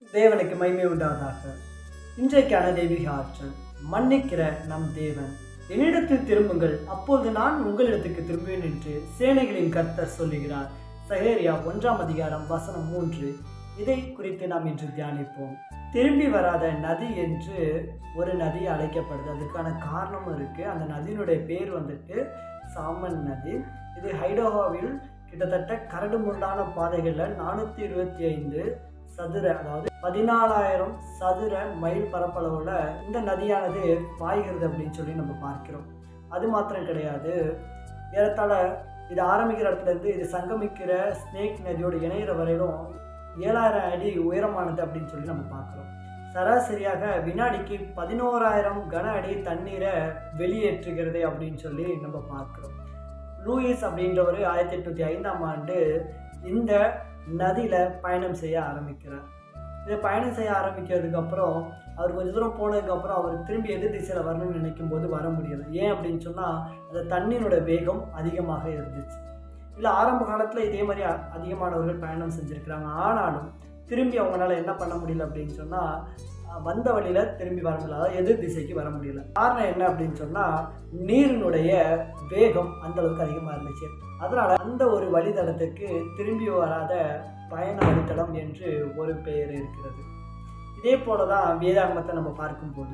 தேவனுக்கு மகிமை உண்டாவதாக இன்றைக்கான தெய்வீக ஆற்றல் மன்னிக்கிற நம் தேவன் என்னிடத்தில் திரும்புங்கள் அப்பொழுது நான் உங்களிடத்துக்கு திரும்புவேன் என்று சேனைகளின் கர்த்தர் சொல்லுகிறார் சகேரியா ஒன்றாம் அதிகாரம் வசனம் மூன்று இதை குறித்து நாம் இன்று தியானிப்போம் திரும்பி வராத நதி என்று ஒரு நதி அழைக்கப்படுது அதுக்கான காரணமும் இருக்கு அந்த நதியினுடைய பேர் வந்துட்டு சாமன் நதி இது ஹைடோஹாவில் கிட்டத்தட்ட கரடு முரடான பாதைகளில் நானூற்றி இருபத்தி ஐந்து சதுர அதாவது பதினாலாயிரம் சதுர மைல் பரப்பளவில் இந்த நதியானது பாய்கிறது அப்படின்னு சொல்லி நம்ம பார்க்கிறோம் அது மாத்திரம் கிடையாது ஏறத்தாழ இது ஆரம்பிக்கிற இடத்துல இருந்து இது சங்கமிக்கிற ஸ்னேக் நதியோட இணையிற வரையிலும் ஏழாயிரம் அடி உயரமானது அப்படின்னு சொல்லி நம்ம பார்க்குறோம் சராசரியாக வினாடிக்கு பதினோராயிரம் கன அடி தண்ணீரை வெளியேற்றுகிறது அப்படின்னு சொல்லி நம்ம பார்க்குறோம் லூயிஸ் அப்படின்றவர் ஆயிரத்தி எட்நூற்றி ஐந்தாம் ஆண்டு இந்த நதியில் பயணம் செய்ய ஆரம்பிக்கிறார் இதை பயணம் செய்ய ஆரம்பிக்கிறதுக்கு அப்புறம் அவர் கொஞ்சம் தூரம் போனதுக்கப்புறம் அவர் திரும்பி எதிர் திசையில் வரணும்னு நினைக்கும் போது வர முடியலை ஏன் அப்படின்னு சொன்னால் அந்த தண்ணீரோட வேகம் அதிகமாக இருந்துச்சு இல்லை ஆரம்ப காலத்தில் இதே மாதிரி அ- அதிகமானவர்கள் பயணம் செஞ்சுருக்கிறாங்க ஆனாலும் திரும்பி அவங்களால என்ன பண்ண முடியல அப்படின்னு சொன்னால் வந்த வழியில் திரும்பி வர முடியல அதாவது எதிர் திசைக்கு வர முடியல காரணம் என்ன அப்படின்னு சொன்னால் நீரினுடைய வேகம் அந்த அளவுக்கு அதிகமாக இருந்துச்சு அதனால் அந்த ஒரு வழித்தடத்துக்கு திரும்பி வராத பயண வழித்தடம் என்று ஒரு பெயர் இருக்கிறது இதே போல தான் வேதாகமத்தை நம்ம பார்க்கும்போது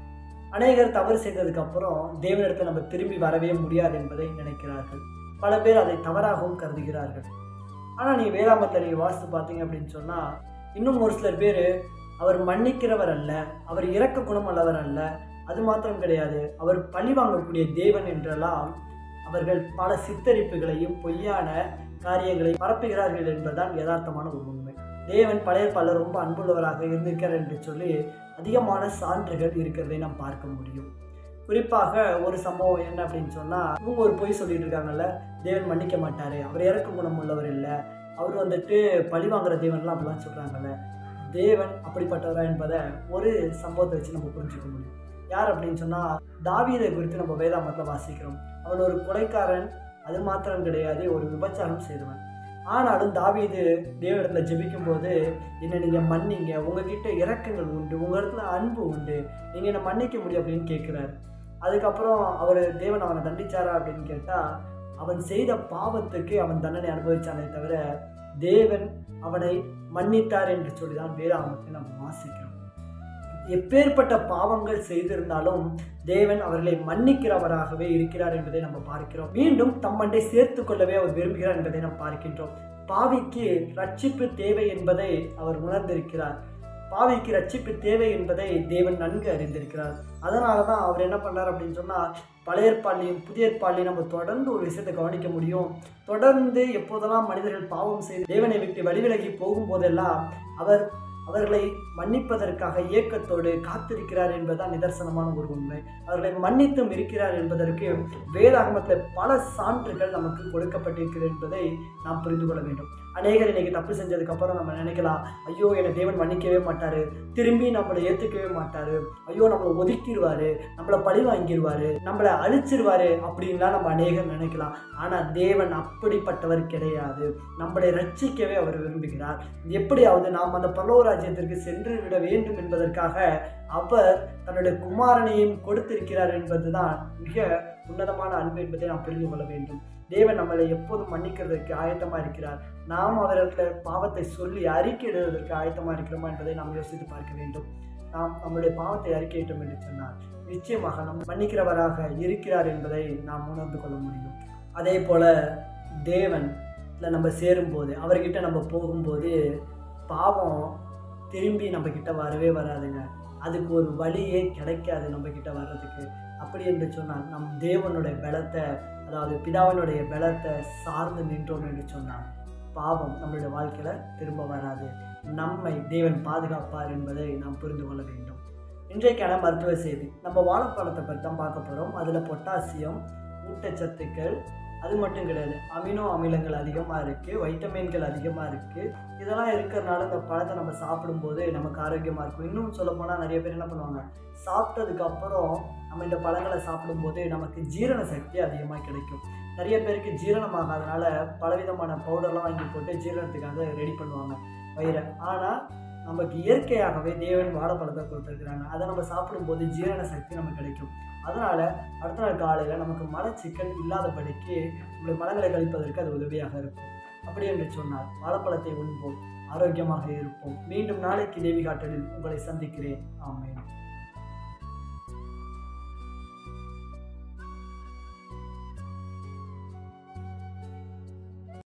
அநேகர் தவறு செய்ததுக்கு அப்புறம் தேவனிடத்தில் நம்ம திரும்பி வரவே முடியாது என்பதை நினைக்கிறார்கள் பல பேர் அதை தவறாகவும் கருதுகிறார்கள் ஆனால் நீ வேதாமத்தை நீங்கள் வாசித்து பார்த்தீங்க அப்படின்னு சொன்னால் இன்னும் ஒரு சிலர் பேர் அவர் மன்னிக்கிறவர் அல்ல அவர் இரக்க குணம் உள்ளவர் அல்ல அது மாத்திரம் கிடையாது அவர் பழி வாங்கக்கூடிய தேவன் என்றெல்லாம் அவர்கள் பல சித்தரிப்புகளையும் பொய்யான காரியங்களை பரப்புகிறார்கள் என்பதுதான் யதார்த்தமான ஒரு உண்மை தேவன் பழைய பல ரொம்ப அன்புள்ளவராக இருந்திருக்கிறார் என்று சொல்லி அதிகமான சான்றுகள் இருக்கிறதை நாம் பார்க்க முடியும் குறிப்பாக ஒரு சம்பவம் என்ன அப்படின்னு சொன்னால் இவங்க ஒரு பொய் சொல்லிட்டு இருக்காங்கல்ல தேவன் மன்னிக்க மாட்டார் அவர் இறக்க குணம் உள்ளவர் இல்லை அவர் வந்துட்டு பழி வாங்குற தேவன்லாம் அப்படிலாம் சொல்கிறாங்கல்ல தேவன் அப்படிப்பட்டவரா என்பதை ஒரு சம்பவத்தை வச்சு நம்ம புரிஞ்சுக்க முடியும் யார் அப்படின்னு சொன்னால் தாவீதை குறித்து நம்ம வேதாமத்தில் வாசிக்கிறோம் அவன் ஒரு கொலைக்காரன் அது மாத்திரம் கிடையாது ஒரு விபச்சாரம் செய்தவன் ஆனாலும் தாவீது தேவனிடத்தில் ஜெபிக்கும் போது என்னை நீங்கள் மன்னிங்க உங்ககிட்ட இரக்கங்கள் உண்டு உங்கள் இடத்துல அன்பு உண்டு நீங்கள் என்னை மன்னிக்க முடியும் அப்படின்னு கேட்குறாரு அதுக்கப்புறம் அவர் தேவன் அவனை தண்டிச்சாரா அப்படின்னு கேட்டால் அவன் செய்த பாவத்துக்கு அவன் தண்டனை அனுபவிச்சானே தவிர தேவன் அவனை மன்னித்தார் என்று சொல்லி தான் வேதாகமத்தை நம்ம வாசிக்கிறோம் எப்பேற்பட்ட பாவங்கள் செய்திருந்தாலும் தேவன் அவர்களை மன்னிக்கிறவராகவே இருக்கிறார் என்பதை நம்ம பார்க்கிறோம் மீண்டும் தம்மண்டை சேர்த்து கொள்ளவே அவர் விரும்புகிறார் என்பதை நாம் பார்க்கின்றோம் பாவிக்கு ரட்சிப்பு தேவை என்பதை அவர் உணர்ந்திருக்கிறார் பாவிக்கு ரட்சிப்பு தேவை என்பதை தேவன் நன்கு அறிந்திருக்கிறார் அதனால தான் அவர் என்ன பண்ணார் அப்படின்னு சொன்னால் பழைய ஏற்பாட்லையும் புதிய ஏற்பாட்லையும் நம்ம தொடர்ந்து ஒரு விஷயத்தை கவனிக்க முடியும் தொடர்ந்து எப்போதெல்லாம் மனிதர்கள் பாவம் செய்து தேவனை விட்டு வழிவிலகி போகும்போதெல்லாம் அவர் அவர்களை மன்னிப்பதற்காக இயக்கத்தோடு காத்திருக்கிறார் என்பதுதான் நிதர்சனமான ஒரு உண்மை அவர்களை மன்னித்தும் இருக்கிறார் என்பதற்கு வேதாகமத்தில் பல சான்றுகள் நமக்கு கொடுக்கப்பட்டிருக்கிறது என்பதை நாம் புரிந்து கொள்ள வேண்டும் அநேகர் இன்னைக்கு தப்பு செஞ்சதுக்கு அப்புறம் நம்ம நினைக்கலாம் ஐயோ என்னை தேவன் மன்னிக்கவே மாட்டாரு திரும்பி நம்மளை ஏற்றுக்கவே மாட்டாரு ஐயோ நம்மளை ஒதுக்கிடுவாரு நம்மளை பழி வாங்கிடுவாரு நம்மளை அழிச்சிருவாரு அப்படின்லாம் நம்ம அநேகர் நினைக்கலாம் ஆனால் தேவன் அப்படிப்பட்டவர் கிடையாது நம்மளை ரட்சிக்கவே அவர் விரும்புகிறார் எப்படியாவது நாம் அந்த பரலோக ராஜ்யத்திற்கு சென்று விட வேண்டும் என்பதற்காக அவர் தன்னுடைய குமாரனையும் கொடுத்திருக்கிறார் என்பதுதான் மிக உன்னதமான அன்பு என்பதை நாம் புரிந்து கொள்ள வேண்டும் தேவன் நம்மளை எப்போதும் மன்னிக்கிறதற்கு ஆயத்தமாக இருக்கிறார் நாம் அவரிடத்தில் பாவத்தை சொல்லி அறிக்கையிடுவதற்கு ஆயத்தமாக இருக்கிறோமா என்பதை நாம் யோசித்து பார்க்க வேண்டும் நாம் நம்முடைய பாவத்தை அறிக்கையிட்டோம் என்று சொன்னால் நிச்சயமாக நம் மன்னிக்கிறவராக இருக்கிறார் என்பதை நாம் உணர்ந்து கொள்ள முடியும் அதே போல தேவன் நம்ம சேரும்போது அவர்கிட்ட நம்ம போகும்போது பாவம் திரும்பி நம்ம கிட்ட வரவே வராதுங்க அதுக்கு ஒரு வழியே கிடைக்காது நம்ம கிட்ட வர்றதுக்கு அப்படி என்று சொன்னால் நம் தேவனுடைய பலத்தை அதாவது பிதாவினுடைய பலத்தை சார்ந்து நின்றோம் என்று சொன்னால் பாவம் நம்மளுடைய வாழ்க்கையில் திரும்ப வராது நம்மை தேவன் பாதுகாப்பார் என்பதை நாம் புரிந்து கொள்ள வேண்டும் இன்றைக்கான மருத்துவ செய்தி நம்ம வாழைப்பழத்தை பற்றி தான் பார்க்க போகிறோம் அதில் பொட்டாசியம் ஊட்டச்சத்துக்கள் அது மட்டும் கிடையாது அமினோ அமிலங்கள் அதிகமாக இருக்குது வைட்டமின்கள் அதிகமாக இருக்குது இதெல்லாம் இருக்கிறனால இந்த பழத்தை நம்ம சாப்பிடும்போது நமக்கு ஆரோக்கியமாக இருக்கும் இன்னும் சொல்லப்போனால் நிறைய பேர் என்ன பண்ணுவாங்க சாப்பிட்டதுக்கு அப்புறம் நம்ம இந்த பழங்களை சாப்பிடும்போது நமக்கு ஜீரண சக்தி அதிகமாக கிடைக்கும் நிறைய பேருக்கு ஜீரணமாகாதனால பலவிதமான பவுடர்லாம் வாங்கி போட்டு ஜீரணத்துக்காக ரெடி பண்ணுவாங்க வயிறை ஆனால் நமக்கு இயற்கையாகவே தேவன் வாழைப்பழத்தை கொடுத்துருக்குறாங்க அதை நம்ம சாப்பிடும்போது ஜீரண சக்தி நமக்கு கிடைக்கும் அதனால் அடுத்த நாள் காலையில் நமக்கு மலச்சிக்கல் இல்லாதபடிக்கு நம்முடைய மலங்களை கழிப்பதற்கு அது உதவியாக இருக்கும் அப்படி என்று சொன்னால் வாழைப்பழத்தை உண்போம் ஆரோக்கியமாக இருப்போம் மீண்டும் நாளைக்கு தேவி காட்டலில் உங்களை சந்திக்கிறேன் ஆமேன்